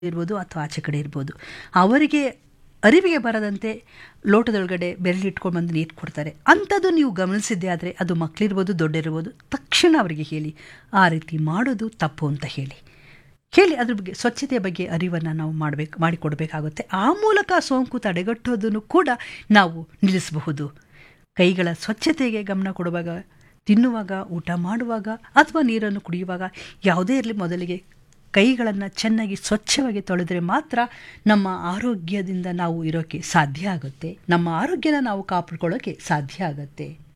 ಇರ್ಬೋದು ಅಥವಾ ಆಚೆ ಕಡೆ ಇರ್ಬೋದು ಅವರಿಗೆ ಅರಿವಿಗೆ ಬರದಂತೆ ಲೋಟದೊಳಗಡೆ ಬೆರಳಿಟ್ಕೊಂಡು ಬಂದು ನೀರು ಕೊಡ್ತಾರೆ ಅಂಥದ್ದು ನೀವು ಗಮನಿಸಿದ್ದೆ ಆದರೆ ಅದು ಮಕ್ಕಳಿರ್ಬೋದು ದೊಡ್ಡರಿರ್ಬೋದು ತಕ್ಷಣ ಅವರಿಗೆ ಹೇಳಿ ಆ ರೀತಿ ಮಾಡೋದು ತಪ್ಪು ಅಂತ ಹೇಳಿ ಹೇಳಿ ಅದ್ರ ಬಗ್ಗೆ ಸ್ವಚ್ಛತೆಯ ಬಗ್ಗೆ ಅರಿವನ್ನು ನಾವು ಮಾಡಬೇಕು ಮಾಡಿಕೊಡಬೇಕಾಗುತ್ತೆ ಆ ಮೂಲಕ ಸೋಂಕು ತಡೆಗಟ್ಟೋದನ್ನು ಕೂಡ ನಾವು ನಿಲ್ಲಿಸಬಹುದು ಕೈಗಳ ಸ್ವಚ್ಛತೆಗೆ ಗಮನ ಕೊಡುವಾಗ ತಿನ್ನುವಾಗ ಊಟ ಮಾಡುವಾಗ ಅಥವಾ ನೀರನ್ನು ಕುಡಿಯುವಾಗ ಯಾವುದೇ ಇರಲಿ ಮೊದಲಿಗೆ ಕೈಗಳನ್ನು ಚೆನ್ನಾಗಿ ಸ್ವಚ್ಛವಾಗಿ ತೊಳೆದರೆ ಮಾತ್ರ ನಮ್ಮ ಆರೋಗ್ಯದಿಂದ ನಾವು ಇರೋಕ್ಕೆ ಸಾಧ್ಯ ಆಗುತ್ತೆ ನಮ್ಮ ಆರೋಗ್ಯನ ನಾವು ಕಾಪಾಡ್ಕೊಳ್ಳೋಕ್ಕೆ ಸಾಧ್ಯ ಆಗುತ್ತೆ